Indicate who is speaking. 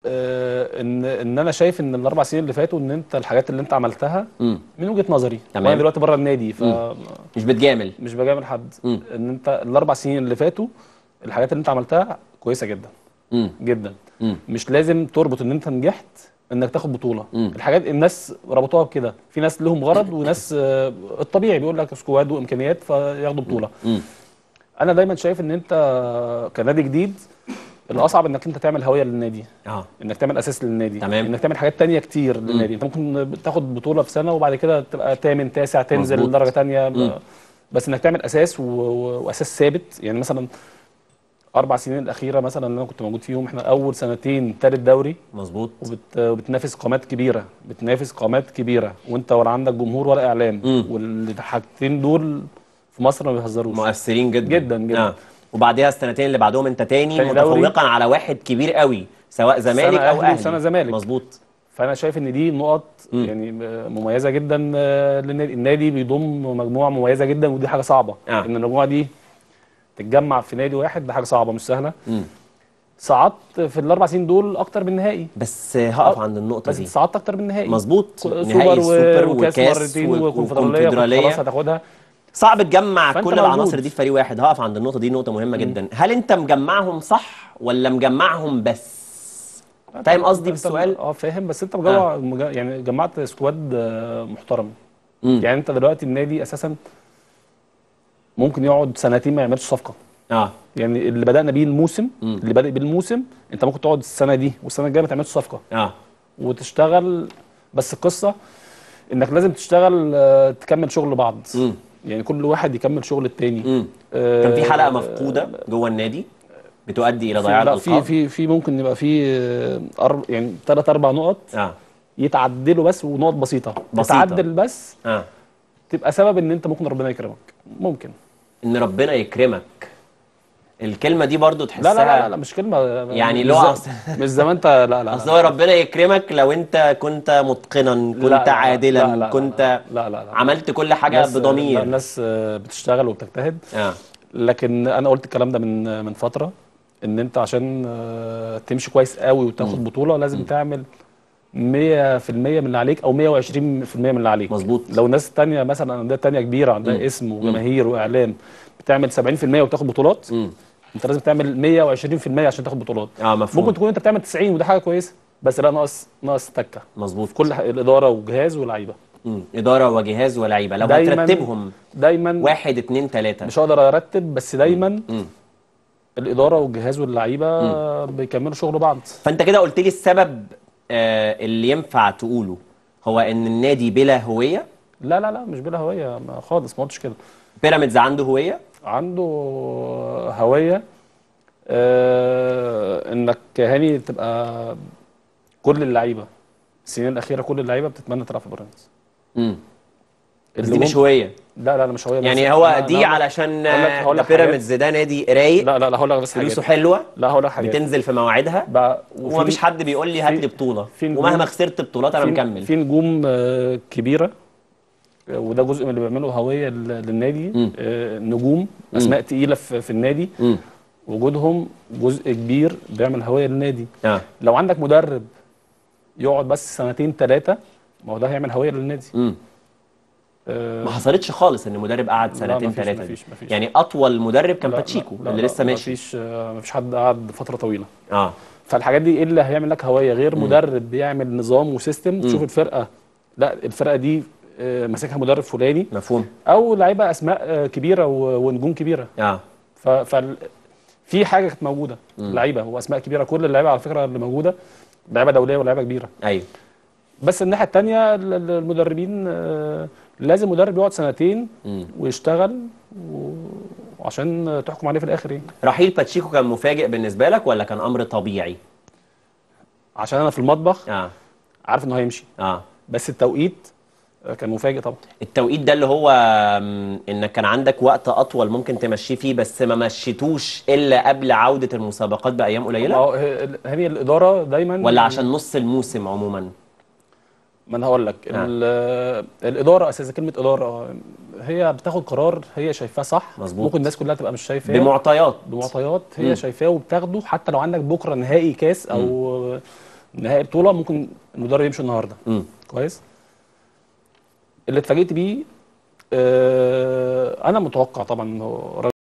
Speaker 1: آه، ان ان انا شايف ان الاربع سنين اللي فاتوا ان انت الحاجات اللي انت عملتها
Speaker 2: مم.
Speaker 1: من وجهه نظري
Speaker 2: تمام.
Speaker 1: وانا دلوقتي بره النادي فمش
Speaker 2: مش بتجامل
Speaker 1: بجامل حد
Speaker 2: مم.
Speaker 1: ان انت الاربع سنين اللي فاتوا الحاجات اللي انت عملتها كويسه جدا
Speaker 2: مم.
Speaker 1: جدا
Speaker 2: مم.
Speaker 1: مش لازم تربط ان انت نجحت انك تاخد بطوله
Speaker 2: مم.
Speaker 1: الحاجات الناس ربطوها بكده في ناس لهم غرض وناس آه، الطبيعي بيقول لك سكواد وامكانيات فياخدوا بطوله
Speaker 2: مم.
Speaker 1: انا دايما شايف ان انت كنادي جديد الاصعب انك انت تعمل هويه للنادي
Speaker 2: اه
Speaker 1: انك تعمل اساس للنادي
Speaker 2: تمام.
Speaker 1: انك تعمل حاجات تانية كتير للنادي انت ممكن تاخد بطوله في سنه وبعد كده تبقى تامن تاسع تنزل
Speaker 2: مظبوط.
Speaker 1: درجه تانية
Speaker 2: مم.
Speaker 1: بس انك تعمل اساس و... و... واساس ثابت يعني مثلا اربع سنين الاخيره مثلا اللي انا كنت موجود فيهم احنا اول سنتين تالت دوري
Speaker 2: مظبوط
Speaker 1: وبت... وبتنافس قامات كبيره بتنافس قامات كبيره وانت ولا عندك جمهور ولا اعلام
Speaker 2: مم.
Speaker 1: والحاجتين دول في مصر ما بيهزروش
Speaker 2: مؤثرين جدا
Speaker 1: جدا جدا.
Speaker 2: آه. وبعدها السنتين اللي بعدهم انت تاني,
Speaker 1: تاني دوري.
Speaker 2: متفوقا على واحد كبير قوي سواء زمالك
Speaker 1: سنة
Speaker 2: او
Speaker 1: أهلي
Speaker 2: اهلي
Speaker 1: وسنة زمالك.
Speaker 2: مظبوط
Speaker 1: فانا شايف ان دي نقط
Speaker 2: مم.
Speaker 1: يعني مميزه جدا آه، للنادي النادي بيضم مجموعه مميزه جدا ودي حاجه صعبه
Speaker 2: آه.
Speaker 1: ان المجموعه دي تتجمع في نادي واحد ده حاجه صعبه مش سهله
Speaker 2: مم.
Speaker 1: صعدت في الاربع سنين دول اكتر من نهائي
Speaker 2: بس هقف
Speaker 1: آه،
Speaker 2: عند النقطه
Speaker 1: بس
Speaker 2: دي
Speaker 1: صعدت اكتر من نهائي
Speaker 2: مظبوط
Speaker 1: سوبر
Speaker 2: نهائي السوبر
Speaker 1: وكاس
Speaker 2: وكاس
Speaker 1: مرتين
Speaker 2: و-
Speaker 1: وكونفدراليه كنت
Speaker 2: وكونفدرالية.
Speaker 1: خلاص هتاخدها
Speaker 2: صعب تجمع
Speaker 1: فأنت
Speaker 2: كل
Speaker 1: موجود.
Speaker 2: العناصر دي في فريق واحد هقف عند النقطه دي نقطه مهمه جدا هل انت مجمعهم صح ولا مجمعهم بس فاهم قصدي
Speaker 1: أنت-
Speaker 2: بالسؤال
Speaker 1: اه فاهم بس انت مجمع مج- يعني جمعت سكواد آه، محترم
Speaker 2: مم.
Speaker 1: يعني انت دلوقتي النادي اساسا ممكن يقعد سنتين ما يعملش صفقه
Speaker 2: اه
Speaker 1: يعني اللي بدأنا بيه الموسم
Speaker 2: مم.
Speaker 1: اللي بادئ بيه الموسم انت ممكن تقعد السنه دي والسنه الجايه ما تعملش صفقه
Speaker 2: اه
Speaker 1: وتشتغل بس القصه انك لازم تشتغل آه، تكمل شغل بعض
Speaker 2: مم.
Speaker 1: يعني كل واحد يكمل شغل التاني
Speaker 2: مم.
Speaker 1: آه،
Speaker 2: كان في حلقه مفقوده جوه النادي بتؤدي الى ضياع
Speaker 1: في لا في
Speaker 2: الالقاب
Speaker 1: في في ممكن يبقى في آه، أر- يعني ثلاث اربع نقط
Speaker 2: اه
Speaker 1: يتعدلوا بس ونقط بسيطه
Speaker 2: بسيطة.
Speaker 1: تتعدل بس
Speaker 2: اه
Speaker 1: تبقى سبب ان انت ممكن ربنا يكرمك ممكن
Speaker 2: ان ربنا يكرمك الكلمه دي برضو
Speaker 1: لا
Speaker 2: تحسها
Speaker 1: لا لا, لا, لا مش كلمه
Speaker 2: يعني
Speaker 1: مش
Speaker 2: اللي هو
Speaker 1: زي- مش زي ما انت لا لا, لا
Speaker 2: اصل هو ربنا يكرمك لو انت كنت متقنا كنت
Speaker 1: لا، لا،
Speaker 2: عادلا
Speaker 1: لا، لا، لا،
Speaker 2: كنت
Speaker 1: لا لا لا
Speaker 2: عملت كل حاجه
Speaker 1: الناس- لا،
Speaker 2: بضمير
Speaker 1: الناس آه، بتشتغل وبتجتهد
Speaker 2: اه
Speaker 1: لكن انا قلت الكلام ده من من فتره ان انت عشان آه، تمشي كويس قوي وتاخد بطوله لازم تعمل 100% من اللي عليك او 120% من اللي عليك
Speaker 2: مظبوط.
Speaker 1: لو ناس تانية مثلا انديه تانية كبيره عندها اسم وجماهير واعلام بتعمل 70% وبتاخد بطولات
Speaker 2: مم.
Speaker 1: انت لازم تعمل 120% عشان تاخد بطولات
Speaker 2: اه مفهوم
Speaker 1: ممكن تكون انت بتعمل 90 وده حاجه كويسه بس لا ناقص ناقص تكه
Speaker 2: مظبوط
Speaker 1: في كل ح- الاداره وجهاز ولاعيبه
Speaker 2: مم. اداره وجهاز ولاعيبه لو
Speaker 1: دايماً-
Speaker 2: هترتبهم
Speaker 1: دايما
Speaker 2: واحد اتنين تلاته
Speaker 1: مش هقدر ارتب بس دايما
Speaker 2: مم.
Speaker 1: الاداره والجهاز واللعيبه بيكملوا شغل بعض
Speaker 2: فانت كده قلت لي السبب آه اللي ينفع تقوله هو ان النادي بلا هويه
Speaker 1: لا لا لا مش بلا هويه ما خالص ما قلتش كده
Speaker 2: بيراميدز عنده هويه
Speaker 1: عنده هويه آه انك هاني تبقى كل اللعيبه السنين الاخيره كل اللعيبه بتتمنى تلعب في بيراميدز
Speaker 2: مم. بس
Speaker 1: اللي
Speaker 2: دي مش
Speaker 1: ممكن-
Speaker 2: هويه
Speaker 1: لا لا لا مش هويه بس
Speaker 2: يعني هو
Speaker 1: أنا-
Speaker 2: دي
Speaker 1: أنا-
Speaker 2: علشان
Speaker 1: هقول لك- هقول
Speaker 2: آه،
Speaker 1: لك
Speaker 2: ده بيراميدز ده نادي رايق
Speaker 1: لا لا لا هقول لك بس
Speaker 2: فلوسه
Speaker 1: حاجات
Speaker 2: حلوه
Speaker 1: لا هقول لك حاجات
Speaker 2: بتنزل في مواعيدها
Speaker 1: بقى وفي-
Speaker 2: ومفيش حد بيقول لي هات
Speaker 1: في-
Speaker 2: لي بطوله
Speaker 1: في نجوم-
Speaker 2: ومهما خسرت بطولات انا
Speaker 1: في-
Speaker 2: مكمل
Speaker 1: في نجوم آه، كبيره آه، وده جزء من اللي بيعمله هويه لل- للنادي
Speaker 2: مم.
Speaker 1: آه، نجوم اسماء تقيله في في النادي
Speaker 2: مم.
Speaker 1: وجودهم جزء كبير بيعمل هويه للنادي
Speaker 2: اه
Speaker 1: لو عندك مدرب يقعد بس سنتين ثلاثه ما هو ده هيعمل هويه للنادي
Speaker 2: مم.
Speaker 1: آه،
Speaker 2: ما حصلتش خالص ان مدرب قعد
Speaker 1: لا،
Speaker 2: سنتين
Speaker 1: مفيش-
Speaker 2: ثلاثه
Speaker 1: مفيش- مفيش.
Speaker 2: يعني اطول مدرب كان
Speaker 1: لا،
Speaker 2: باتشيكو
Speaker 1: لا،
Speaker 2: اللي
Speaker 1: لا،
Speaker 2: لسه ماشي
Speaker 1: مفيش آه، مفيش حد قعد فتره طويله
Speaker 2: اه
Speaker 1: فالحاجات دي ايه اللي هيعمل لك هويه غير مدرب بيعمل نظام وسيستم تشوف الفرقه لا الفرقه دي آه، ماسكها مدرب فلاني
Speaker 2: مفهوم
Speaker 1: او لعيبه اسماء آه، كبيره و- ونجوم كبيره
Speaker 2: اه
Speaker 1: ف فال- في حاجه كانت موجوده لعيبه واسماء كبيره كل اللعيبه على فكره اللي موجوده لعيبه دوليه ولاعيبه كبيره
Speaker 2: ايوه
Speaker 1: بس الناحيه الثانيه المدربين آه، لازم مدرب يقعد سنتين
Speaker 2: مم.
Speaker 1: ويشتغل و- وعشان تحكم عليه في الاخر ايه
Speaker 2: رحيل باتشيكو كان مفاجئ بالنسبه لك ولا كان امر طبيعي
Speaker 1: عشان انا في المطبخ
Speaker 2: اه
Speaker 1: عارف انه هيمشي
Speaker 2: اه
Speaker 1: بس التوقيت آه، كان مفاجئ طبعا
Speaker 2: التوقيت ده اللي هو مم، انك كان عندك وقت اطول ممكن تمشيه فيه بس ما مشيتوش الا قبل عوده المسابقات بايام
Speaker 1: ما
Speaker 2: قليله
Speaker 1: هو هي هي الاداره دايما
Speaker 2: ولا عشان نص الموسم عموما
Speaker 1: ما انا هقول لك
Speaker 2: آه.
Speaker 1: ال- الاداره اساسا كلمه اداره هي بتاخد قرار هي شايفاه صح
Speaker 2: مظبوط.
Speaker 1: ممكن الناس كلها تبقى مش شايفاه
Speaker 2: بمعطيات
Speaker 1: بمعطيات
Speaker 2: مم.
Speaker 1: هي شايفاه وبتاخده حتى لو عندك بكره نهائي كاس او نهائي بطوله ممكن المدرب يمشي النهارده
Speaker 2: مم.
Speaker 1: كويس اللي اتفاجئت بيه آه انا متوقع طبعا انه